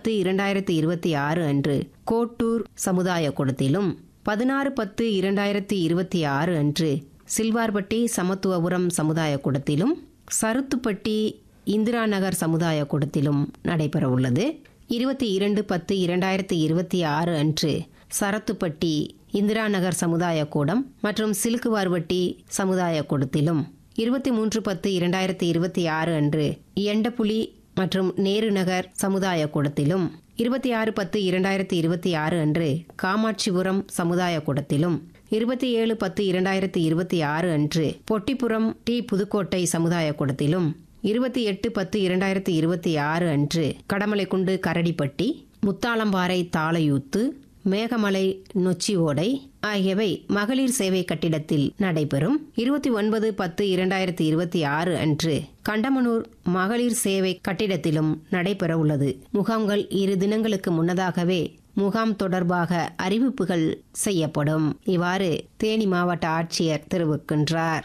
பத்து இரண்டாயிரத்தி இருபத்தி ஆறு அன்று கோட்டூர் சமுதாய கூடத்திலும் பதினாறு பத்து இரண்டாயிரத்தி இருபத்தி ஆறு அன்று சில்வார்பட்டி சமத்துவபுரம் சமுதாய கூடத்திலும் சருத்துப்பட்டி இந்திரா நகர் சமுதாய கூடத்திலும் நடைபெற உள்ளது இருபத்தி இரண்டு பத்து இரண்டாயிரத்தி இருபத்தி ஆறு அன்று சரத்துப்பட்டி இந்திரா நகர் சமுதாய கூடம் மற்றும் சிலுக்குவார்பட்டி சமுதாய கூடத்திலும் இருபத்தி மூன்று பத்து இரண்டாயிரத்தி இருபத்தி ஆறு அன்று எண்டப்புலி மற்றும் நேரு நகர் சமுதாய கூடத்திலும் இருபத்தி ஆறு பத்து இரண்டாயிரத்தி இருபத்தி ஆறு அன்று காமாட்சிபுரம் சமுதாய கூடத்திலும் இருபத்தி ஏழு பத்து இரண்டாயிரத்தி இருபத்தி ஆறு அன்று பொட்டிப்புறம் டி புதுக்கோட்டை சமுதாய கூடத்திலும் இருபத்தி எட்டு பத்து இரண்டாயிரத்தி இருபத்தி ஆறு அன்று கடமலைக்குண்டு கரடிப்பட்டி முத்தாளம்பாறை தாளையூத்து மேகமலை நொச்சி ஓடை ஆகியவை மகளிர் சேவை கட்டிடத்தில் நடைபெறும் இருபத்தி ஒன்பது பத்து இரண்டாயிரத்தி இருபத்தி ஆறு அன்று கண்டமனூர் மகளிர் சேவை கட்டிடத்திலும் நடைபெற உள்ளது முகாம்கள் இரு தினங்களுக்கு முன்னதாகவே முகாம் தொடர்பாக அறிவிப்புகள் செய்யப்படும் இவ்வாறு தேனி மாவட்ட ஆட்சியர் தெரிவிக்கின்றார்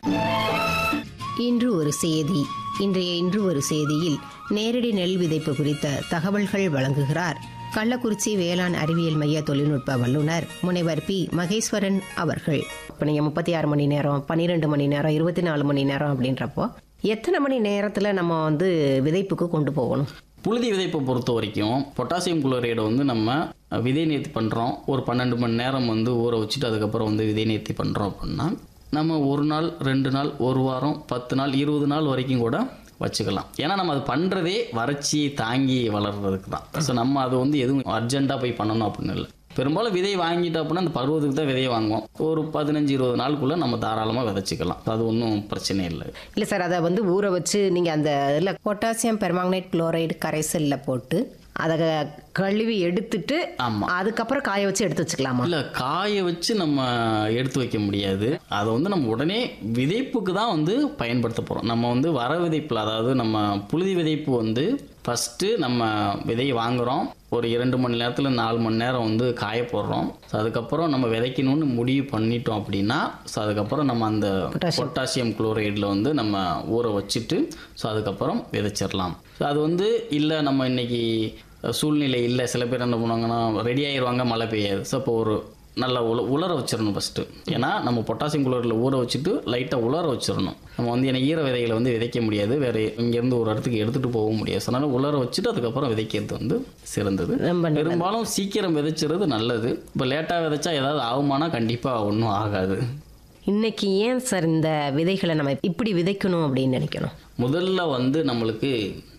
இன்று ஒரு செய்தி இன்றைய இன்று ஒரு செய்தியில் நேரடி நெல் விதைப்பு குறித்த தகவல்கள் வழங்குகிறார் கள்ளக்குறிச்சி வேளாண் அறிவியல் மைய தொழில்நுட்ப வல்லுநர் முனைவர் பி மகேஸ்வரன் அவர்கள் இப்போ நீங்கள் முப்பத்தி ஆறு மணி நேரம் பன்னிரெண்டு மணி நேரம் இருபத்தி நாலு மணி நேரம் அப்படின்றப்போ எத்தனை மணி நேரத்தில் நம்ம வந்து விதைப்புக்கு கொண்டு போகணும் புழுதி விதைப்பை பொறுத்த வரைக்கும் பொட்டாசியம் குளோரைடு வந்து நம்ம விதை நேர்த்தி பண்ணுறோம் ஒரு பன்னெண்டு மணி நேரம் வந்து ஊற வச்சுட்டு அதுக்கப்புறம் வந்து விதை நேர்த்தி பண்ணுறோம் அப்படின்னா நம்ம ஒரு நாள் ரெண்டு நாள் ஒரு வாரம் பத்து நாள் இருபது நாள் வரைக்கும் கூட வச்சுக்கலாம் ஏன்னா நம்ம அது பண்ணுறதே வறட்சியை தாங்கி வளர்றதுக்கு தான் ஸோ நம்ம அது வந்து எதுவும் அர்ஜென்ட்டாக போய் பண்ணணும் அப்படின்னு இல்லை பெரும்பாலும் விதை வாங்கிட்டோம் அப்படின்னா அந்த பருவத்துக்கு தான் விதையை வாங்குவோம் ஒரு பதினஞ்சு இருபது நாளுக்குள்ளே நம்ம தாராளமாக விதைச்சிக்கலாம் அது ஒன்றும் பிரச்சனை இல்லை இல்லை சார் அதை வந்து ஊற வச்சு நீங்கள் அந்த இதில் பொட்டாசியம் பெர்மாங்கனேட் குளோரைடு கரைசலில் போட்டு அதை கழுவி எடுத்துட்டு ஆமா. அதுக்கப்புறம் காய வச்சு எடுத்து வச்சுக்கலாமா இல்லை காய வச்சு நம்ம எடுத்து வைக்க முடியாது அதை வந்து நம்ம உடனே விதைப்புக்கு தான் வந்து பயன்படுத்த போகிறோம் நம்ம வந்து வர விதைப்பில் அதாவது நம்ம புழுதி விதைப்பு வந்து ஃபஸ்ட்டு நம்ம விதையை வாங்குகிறோம் ஒரு இரண்டு மணி நேரத்தில் நாலு மணி நேரம் வந்து காய போடுறோம் ஸோ அதுக்கப்புறம் நம்ம விதைக்கணும்னு முடிவு பண்ணிட்டோம் அப்படின்னா ஸோ அதுக்கப்புறம் நம்ம அந்த பொட்டாசியம் குளோரைடில் வந்து நம்ம ஊற வச்சுட்டு ஸோ அதுக்கப்புறம் விதைச்சிடலாம் ஸோ அது வந்து இல்லை நம்ம இன்னைக்கு சூழ்நிலை இல்லை சில பேர் என்ன பண்ணுவாங்கன்னா ரெடி ஆயிடுவாங்க மழை பெய்யாது ஸோ அப்போ ஒரு நல்லா உல உலர வச்சிடணும் ஃபஸ்ட்டு ஏன்னா நம்ம பொட்டாசியம் குளோரில் ஊற வச்சுட்டு லைட்டாக உலர வச்சிடணும் நம்ம வந்து ஏன்னா ஈர விதைகளை வந்து விதைக்க முடியாது வேறு இங்கேருந்து ஒரு இடத்துக்கு எடுத்துகிட்டு போக முடியாது ஸோ அதனால் உலர வச்சுட்டு அதுக்கப்புறம் விதைக்கிறது வந்து சிறந்தது ரொம்ப நல்லது. பெரும்பாலும் சீக்கிரம் விதைச்சிறது நல்லது இப்போ லேட்டாக விதைச்சா ஏதாவது ஆகுமானா கண்டிப்பாக ஒன்றும் ஆகாது இன்னைக்கு ஏன் சார் இந்த விதைகளை நம்ம இப்படி விதைக்கணும் அப்படின்னு நினைக்கணும் முதல்ல வந்து நம்மளுக்கு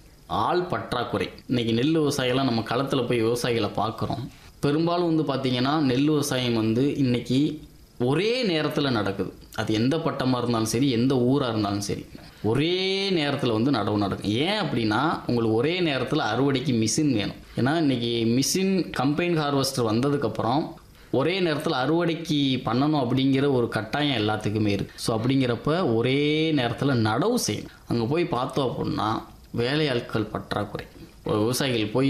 ஆள் பற்றாக்குறை இன்னைக்கு நெல் விவசாயிகளாம் நம்ம களத்தில் போய் விவசாயிகளை பார்க்குறோம் பெரும்பாலும் வந்து பார்த்திங்கன்னா நெல் விவசாயம் வந்து இன்னைக்கு ஒரே நேரத்தில் நடக்குது அது எந்த பட்டமாக இருந்தாலும் சரி எந்த ஊராக இருந்தாலும் சரி ஒரே நேரத்தில் வந்து நடவு நடக்கும் ஏன் அப்படின்னா உங்களுக்கு ஒரே நேரத்தில் அறுவடைக்கு மிஷின் வேணும் ஏன்னா இன்னைக்கு மிஷின் கம்பைன் ஹார்வெஸ்டர் வந்ததுக்கப்புறம் ஒரே நேரத்தில் அறுவடைக்கு பண்ணணும் அப்படிங்கிற ஒரு கட்டாயம் எல்லாத்துக்குமே இருக்குது ஸோ அப்படிங்கிறப்ப ஒரே நேரத்தில் நடவு செய்யணும் அங்கே போய் பார்த்தோம் அப்படின்னா வேலையாட்கள் பற்றாக்குறை இப்போ விவசாயிகள் போய்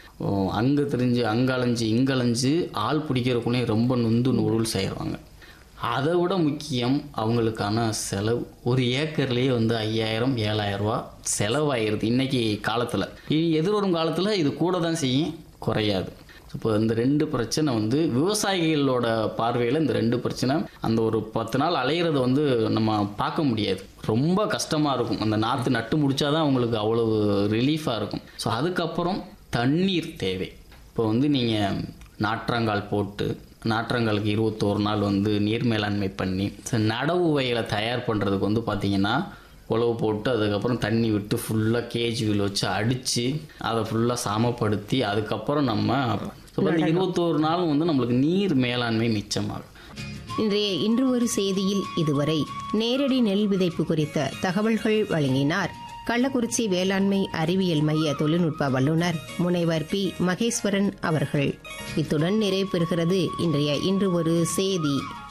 அங்கே தெரிஞ்சு அங்கே அலைஞ்சு இங்கே அலைஞ்சு ஆள் பிடிக்கிறக்குள்ளே ரொம்ப நொந்து நூல் செய்கிறாங்க அதை விட முக்கியம் அவங்களுக்கான செலவு ஒரு ஏக்கர்லேயே வந்து ஐயாயிரம் ஏழாயிரம் ரூபா செலவாயிருது இன்னைக்கு காலத்தில் இனி எதிர்வரும் காலத்தில் இது கூட தான் செய்யும் குறையாது இப்போ இந்த ரெண்டு பிரச்சனை வந்து விவசாயிகளோட பார்வையில் இந்த ரெண்டு பிரச்சனை அந்த ஒரு பத்து நாள் அலையிறத வந்து நம்ம பார்க்க முடியாது ரொம்ப கஷ்டமாக இருக்கும் அந்த நாற்று நட்டு முடிச்சாதான் அவங்களுக்கு அவ்வளவு ரிலீஃபாக இருக்கும் ஸோ அதுக்கப்புறம் தண்ணீர் தேவை இப்போ வந்து நீங்கள் நாற்றங்கால் போட்டு நாற்றங்காலுக்கு இருபத்தோரு நாள் வந்து நீர் மேலாண்மை பண்ணி ஸோ நடவு வயலை தயார் பண்ணுறதுக்கு வந்து பார்த்தீங்கன்னா உழவு போட்டு அதுக்கப்புறம் தண்ணி விட்டு ஃபுல்லாக கேஜ் வீல் வச்சு அடித்து அதை ஃபுல்லாக சமப்படுத்தி அதுக்கப்புறம் நம்ம ஸோ இருபத்தோரு நாளும் வந்து நம்மளுக்கு நீர் மேலாண்மை மிச்சமாகும் இன்றைய இன்று ஒரு செய்தியில் இதுவரை நேரடி நெல் விதைப்பு குறித்த தகவல்கள் வழங்கினார் கள்ளக்குறிச்சி வேளாண்மை அறிவியல் மைய தொழில்நுட்ப வல்லுநர் முனைவர் பி மகேஸ்வரன் அவர்கள் இத்துடன் நிறைவு பெறுகிறது இன்றைய இன்று ஒரு செய்தி